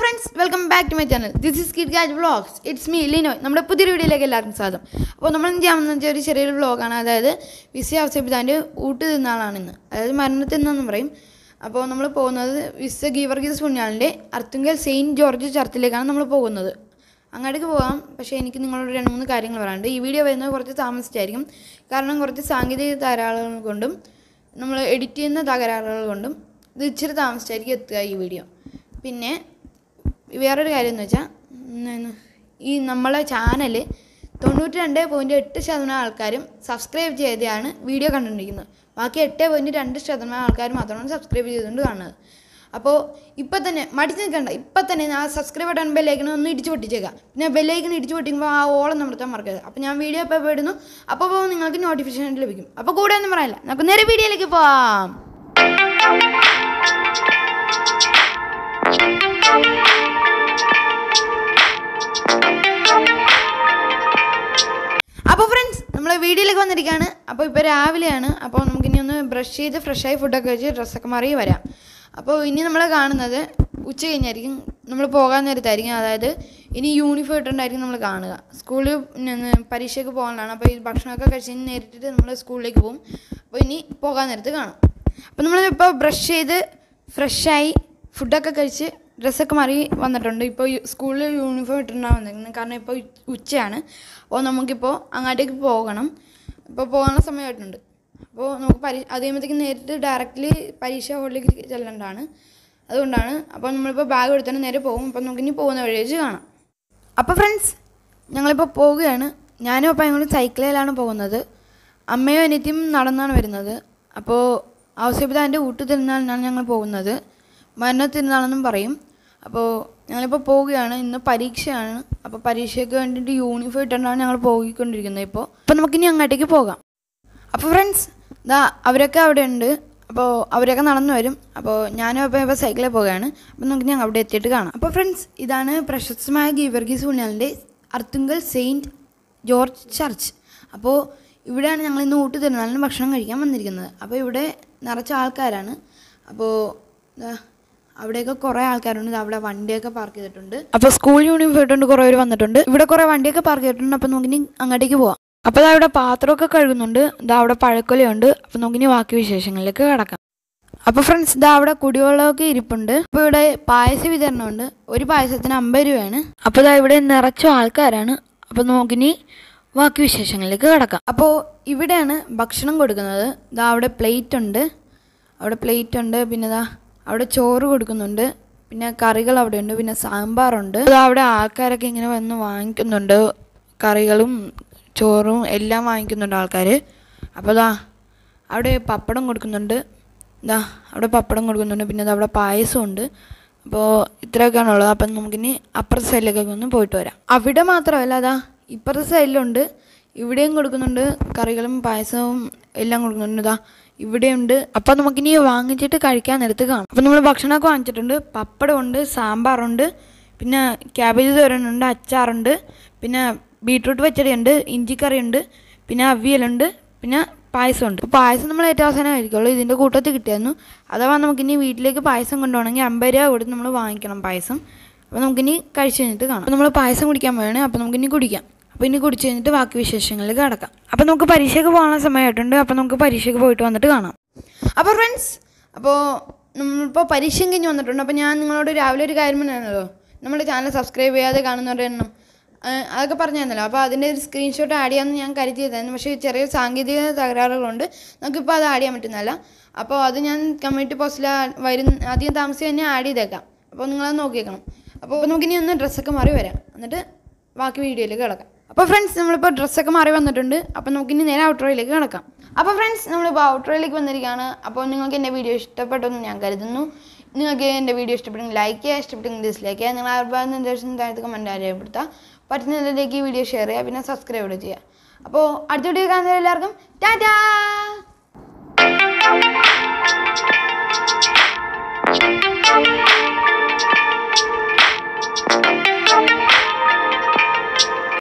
friends welcome back to my channel this is kid gadge vlogs it's me Linoy നമ്മുടെ പുതിയൊരു വീഡിയോയിലേക്ക് എല്ലാവർക്കും സ്വാഗതം അപ്പോൾ നമ്മൾ ഇന്ന് ചെയ്യാമെന്ന് വെച്ചാൽ ഒരു ചെറിയൊരു വ്ളോഗാണ് അതായത് വിസ അവസരപ്പിതാൻ്റെ ഊട്ട് തിന്നാളാണ് ഇന്ന് അതായത് മരണത്തിന്നെന്ന് പറയും അപ്പോൾ നമ്മൾ പോകുന്നത് വിസ ഗീവർഗീസ് പുണ്യാളിൻ്റെ അർത്തുങ്കൽ സെയിൻറ്റ് ജോർജ് ചർച്ചിലേക്കാണ് നമ്മൾ പോകുന്നത് അങ്ങോട്ടേക്ക് പോകാം പക്ഷേ എനിക്ക് നിങ്ങളോട് രണ്ട് മൂന്ന് കാര്യങ്ങൾ പറയാനുണ്ട് ഈ വീഡിയോ വരുന്നത് കുറച്ച് താമസിച്ചായിരിക്കും കാരണം കുറച്ച് സാങ്കേതിക തകരാറുകൾ കൊണ്ടും നമ്മൾ എഡിറ്റ് ചെയ്യുന്ന തകരാറുകൾ കൊണ്ടും ഇത് ഇച്ചിരി താമസിച്ചായിരിക്കും എത്തുക ഈ വീഡിയോ പിന്നെ വേറൊരു കാര്യം എന്ന് വെച്ചാൽ ഉം, ഈ നമ്മളെ ചാനൽ തൊണ്ണൂറ്റി രണ്ട് പോയിൻറ്റ് എട്ട് ശതമാനം ആൾക്കാരും സബ്സ്ക്രൈബ് ചെയ്താണ് വീഡിയോ കണ്ടുകൊണ്ടിരിക്കുന്നത് ബാക്കി എട്ട് പോയിൻറ്റ് രണ്ട് ശതമാനം ആൾക്കാർ മാത്രമാണ് സബ്സ്ക്രൈബ് ചെയ്തുകൊണ്ട് കാണുന്നത് അപ്പോൾ ഇപ്പം തന്നെ മടിച്ച് നിൽക്കണ്ട ഇപ്പം തന്നെ ആ സബ്സ്ക്രൈബ് ബട്ടൺ ബെല്ലൈക്കൺ ഒന്ന് ഇടിച്ച് പൊട്ടിച്ചേക്കാം പിന്നെ ബെല്ലൈക്കൺ ഇടിച്ച് പൊട്ടിക്കുമ്പോൾ ആ ഓളം നടത്താൻ മറക്കരുത് അപ്പോൾ ഞാൻ വീഡിയോ ഇപ്പോൾ ഇടുന്നു അപ്പോൾ നിങ്ങൾക്ക് നോട്ടിഫിക്കേഷൻ ലഭിക്കും അപ്പോൾ കൂടെ ഒന്നും പറയാനില്ല നമുക്ക് നേരെ വീഡിയോയിലേക്ക് പോവാം അപ്പോൾ ഫ്രണ്ട്സ് നമ്മൾ വീഡിയോയിലേക്ക് വന്നിരിക്കുകയാണ് അപ്പോൾ ഇപ്പോൾ രാവിലെയാണ് അപ്പോൾ നമുക്കിനി ഒന്ന് ബ്രഷ് ചെയ്ത് ഫ്രഷായി ഫുഡൊക്കെ വെച്ച് ഡ്രസ്സൊക്കെ മാറി വരാം അപ്പോൾ ഇനി നമ്മൾ കാണുന്നത് ഉച്ച കഴിഞ്ഞായിരിക്കും നമ്മൾ പോകാൻ നേരത്തായിരിക്കും അതായത് ഇനി യൂണിഫോം ഇട്ടുണ്ടായിരിക്കും നമ്മൾ കാണുക സ്കൂളിൽ നിന്ന് പരീക്ഷയ്ക്ക് പോകാനാണ് അപ്പോൾ ഈ ഭക്ഷണമൊക്കെ കഴിച്ച് കഴിഞ്ഞ് നേരിട്ടിട്ട് നമ്മൾ സ്കൂളിലേക്ക് പോകും അപ്പോൾ ഇനി പോകാൻ നേരത്ത് കാണാം അപ്പോൾ നമ്മളിപ്പോൾ ബ്രഷ് ചെയ്ത് ഫ്രഷായി ഫുഡൊക്കെ കഴിച്ച് ഡ്രസ്സൊക്കെ മാറി വന്നിട്ടുണ്ട് ഇപ്പോൾ സ്കൂളിൽ യൂണിഫോം ഇട്ടിട്ടുണ്ടാവും വന്നിരിക്കുന്നത് കാരണം ഇപ്പോൾ ഉച്ചയാണ് അപ്പോൾ നമുക്കിപ്പോൾ അങ്ങോട്ടേക്ക് പോകണം ഇപ്പോൾ പോകാനുള്ള സമയമായിട്ടുണ്ട് അപ്പോൾ നമുക്ക് പരീ അത് കഴിയുമ്പോഴത്തേക്ക് നേരിട്ട് ഡയറക്റ്റ്ലി പരീക്ഷ ഹോളിലേക്ക് ചെല്ലേണ്ടതാണ് അതുകൊണ്ടാണ് അപ്പോൾ നമ്മളിപ്പോൾ ബാഗ് എടുത്തിട്ട് നേരെ പോകും അപ്പോൾ നമുക്കിനി പോകുന്ന വഴി വെച്ച് കാണാം അപ്പോൾ ഫ്രണ്ട്സ് ഞങ്ങളിപ്പോൾ പോവുകയാണ് ഞാനും അപ്പം ഞങ്ങൾ സൈക്കിളിലാണ് പോകുന്നത് അമ്മയും അനിയത്തിയും നടന്നാണ് വരുന്നത് അപ്പോൾ ഔസേപിതാൻ്റെ ഊട്ട് തിരുനാളിനാണ് ഞങ്ങൾ പോകുന്നത് മരണ തിരുനാളെന്നും പറയും അപ്പോൾ ഞങ്ങളിപ്പോൾ പോവുകയാണ് ഇന്ന് പരീക്ഷയാണ് അപ്പോൾ പരീക്ഷയ്ക്ക് വേണ്ടിയിട്ട് യൂണിഫോം ഇട്ടുകൊണ്ടാണ് ഞങ്ങൾ പോയിക്കൊണ്ടിരിക്കുന്നത് ഇപ്പോൾ അപ്പോൾ നമുക്കിനി അങ്ങോട്ടേക്ക് പോകാം അപ്പോൾ ഫ്രണ്ട്സ് ഇതാ അവരൊക്കെ അവിടെ ഉണ്ട് അപ്പോൾ അവരൊക്കെ നടന്നു വരും അപ്പോൾ ഞാനും അപ്പോൾ ഇപ്പോൾ സൈക്കിളിൽ പോവുകയാണ് അപ്പോൾ നമുക്ക് ഞാൻ അവിടെ എത്തിയിട്ട് കാണാം അപ്പോൾ ഫ്രണ്ട്സ് ഇതാണ് പ്രശസ്തമായ ഗീവർഗീസ് പുണ്യാലിൻ്റെ അർത്തുങ്കൽ സെയിൻറ്റ് ജോർജ് ചർച്ച് അപ്പോൾ ഇവിടെയാണ് ഞങ്ങൾ ഇന്ന് ഊട്ട് തിരുനാളിന് ഭക്ഷണം കഴിക്കാൻ വന്നിരിക്കുന്നത് അപ്പോൾ ഇവിടെ നിറച്ച ആൾക്കാരാണ് അപ്പോൾ ദാ അവിടെയൊക്കെ കുറേ ആൾക്കാരുണ്ട് ദാ അവിടെ വണ്ടിയൊക്കെ പാർക്ക് ചെയ്തിട്ടുണ്ട് അപ്പോൾ സ്കൂൾ യൂണിഫോം ഇട്ടുകൊണ്ട് കുറേ പേര് വന്നിട്ടുണ്ട് ഇവിടെ കുറേ വണ്ടിയൊക്കെ പാർക്ക് ചെയ്തിട്ടുണ്ട് അപ്പോൾ നമുക്കിനി അങ്ങോട്ടേക്ക് പോവാം അപ്പോൾ ദാ ഇവിടെ പാത്രമൊക്കെ കഴുകുന്നുണ്ട് ദാ അവിടെ പഴക്കൊലയുണ്ട് അപ്പോൾ നമുക്കിനി ബാക്കി വിശേഷങ്ങളിലേക്ക് കിടക്കാം അപ്പോൾ ഫ്രണ്ട്സ് ദാ അവിടെ കുടിവെള്ളമൊക്കെ ഇരിപ്പുണ്ട് അപ്പോൾ ഇവിടെ പായസ വിതരണമുണ്ട് ഒരു പായസത്തിന് അമ്പത് രൂപയാണ് അപ്പോൾ ദാ ഇവിടെ നിറച്ച ആൾക്കാരാണ് അപ്പോൾ നമുക്കിനി ബാക്കി വിശേഷങ്ങളിലേക്ക് കിടക്കാം അപ്പോൾ ഇവിടെയാണ് ഭക്ഷണം കൊടുക്കുന്നത് ദാ അവിടെ പ്ലേറ്റ് ഉണ്ട് അവിടെ പ്ലേറ്റ് ഉണ്ട് പിന്നെ ദാ അവിടെ ചോറ് കൊടുക്കുന്നുണ്ട് പിന്നെ കറികൾ അവിടെ ഉണ്ട് പിന്നെ സാമ്പാറുണ്ട് ദാ അവിടെ ആൾക്കാരൊക്കെ ഇങ്ങനെ വന്ന് വാങ്ങിക്കുന്നുണ്ട് കറികളും ചോറും എല്ലാം വാങ്ങിക്കുന്നുണ്ട് ആൾക്കാർ അപ്പോൾ ദാ അവിടെ പപ്പടം കൊടുക്കുന്നുണ്ട് ദാ അവിടെ പപ്പടം കൊടുക്കുന്നുണ്ട് പിന്നെ ദാ അവിടെ പായസമുണ്ട് അപ്പോൾ ഇത്രയൊക്കെയാണ് ഉള്ളത് അപ്പം നമുക്കിനി അപ്പുറത്തെ സൈഡിലേക്കൊക്കെ ഒന്ന് പോയിട്ട് വരാം അവിടെ മാത്രമല്ല അതാ ഇപ്പുറത്തെ സൈഡിലുണ്ട് ഇവിടെയും കൊടുക്കുന്നുണ്ട് കറികളും പായസവും എല്ലാം കൊടുക്കുന്നുണ്ട് ഇതാ ഇവിടെയുണ്ട് അപ്പം നമുക്കിനി വാങ്ങിച്ചിട്ട് കഴിക്കാൻ നേരത്ത് കാണാം അപ്പം നമ്മൾ ഭക്ഷണമൊക്കെ വാങ്ങിച്ചിട്ടുണ്ട് പപ്പടമുണ്ട് സാമ്പാറുണ്ട് പിന്നെ ക്യാബേജ് തോരനുണ്ട് അച്ചാറുണ്ട് പിന്നെ ബീട്രൂട്ട് പച്ചടിയുണ്ട് ഇഞ്ചിക്കറിയുണ്ട് പിന്നെ അവിയലുണ്ട് പിന്നെ പായസമുണ്ട് അപ്പോൾ പായസം നമ്മൾ ഏറ്റവും അവസാനം കഴിക്കുള്ളൂ ഇതിൻ്റെ കൂട്ടത്തിൽ കിട്ടിയായിരുന്നു അഥവാ നമുക്കിനി വീട്ടിലേക്ക് പായസം കൊണ്ടുപോകണമെങ്കിൽ അമ്പത് രൂപ കൊടുത്ത് നമ്മൾ വാങ്ങിക്കണം പായസം അപ്പോൾ നമുക്കിനി കഴിച്ച് കഴിഞ്ഞിട്ട് കാണാം അപ്പോൾ നമ്മൾ പായസം കുടിക്കാൻ പോവാണ് അപ്പോൾ നമുക്കിനി കുടിക്കാം അപ്പോൾ ഇനി കുടിച്ച് കഴിഞ്ഞിട്ട് ബാക്കി വിശേഷങ്ങളിലേക്ക് കടക്കാം അപ്പോൾ നമുക്ക് പരീക്ഷയ്ക്ക് പോകാനുള്ള സമയമായിട്ടുണ്ട് അപ്പോൾ നമുക്ക് പരീക്ഷയ്ക്ക് പോയിട്ട് വന്നിട്ട് കാണാം അപ്പോൾ ഫ്രണ്ട്സ് അപ്പോൾ നമ്മളിപ്പോൾ പരീക്ഷയും കഴിഞ്ഞ് വന്നിട്ടുണ്ട് അപ്പോൾ ഞാൻ നിങ്ങളോട് രാവിലെ ഒരു കാര്യം പറഞ്ഞാണല്ലോ നമ്മുടെ ചാനൽ സബ്സ്ക്രൈബ് ചെയ്യാതെ കാണുന്നവരുടെ എണ്ണം ആ, അതൊക്കെ പറഞ്ഞു തന്നല്ലോ അപ്പോൾ അതിൻ്റെ ഒരു സ്ക്രീൻഷോട്ട് ആഡ് ചെയ്യാമെന്ന് ഞാൻ കരുതിയതായിരുന്നു പക്ഷേ ചെറിയ സാങ്കേതിക തകരാറുകളുണ്ട് നമുക്കിപ്പോൾ അത് ആഡ് ചെയ്യാൻ പറ്റുന്നതല്ല അപ്പോൾ അത് ഞാൻ കമ്മ്യൂണിറ്റി പോസ്റ്റിൽ വരും അധികം താമസിച്ച് തന്നെ ആഡ് ചെയ്തേക്കാം അപ്പോൾ നിങ്ങളത് നോക്കിയേക്കണം അപ്പോൾ നമുക്കിനി ഒന്ന് ഡ്രസ്സൊക്കെ മാറി വരാം എന്നിട്ട് ബാക്കി വീഡിയോയിലേക്ക് കിടക്കാം അപ്പോൾ ഫ്രണ്ട്സ് നമ്മളിപ്പോൾ ഡ്രസ്സൊക്കെ മാറി വന്നിട്ടുണ്ട് അപ്പോൾ നമുക്കിനി നേരെ ഔട്ട്രോയിലേക്ക് കിടക്കാം അപ്പോൾ ഫ്രണ്ട്സ് നമ്മളിപ്പോൾ ഔട്ട്രോയിലേക്ക് വന്നിരിക്കുകയാണ് അപ്പോൾ നിങ്ങൾക്ക് എൻ്റെ വീഡിയോ ഇഷ്ടപ്പെട്ടെന്ന് ഞാൻ കരുതുന്നു നിങ്ങൾക്ക് എൻ്റെ വീഡിയോ ഇഷ്ടപ്പെട്ടെങ്കിൽ ലൈക്ക് ചെയ്യുക ഇഷ്ടപ്പെട്ടെങ്കിൽ ഡിസ്ലൈക്ക് ചെയ്യുക നിങ്ങൾ അഭിപ്രായ നിർദ്ദേശം താഴത്ത് കമൻറ്റ് അറിയപ്പെടുത്തുക പറ്റുന്നതിലേക്ക് ഈ വീഡിയോ ഷെയർ ചെയ്യുക പിന്നെ സബ്സ്ക്രൈബ് ചെയ്യുക അപ്പോൾ അടുത്ത വീഡിയോ കാണുന്നവരെല്ലാവർക്കും ടാറ്റാ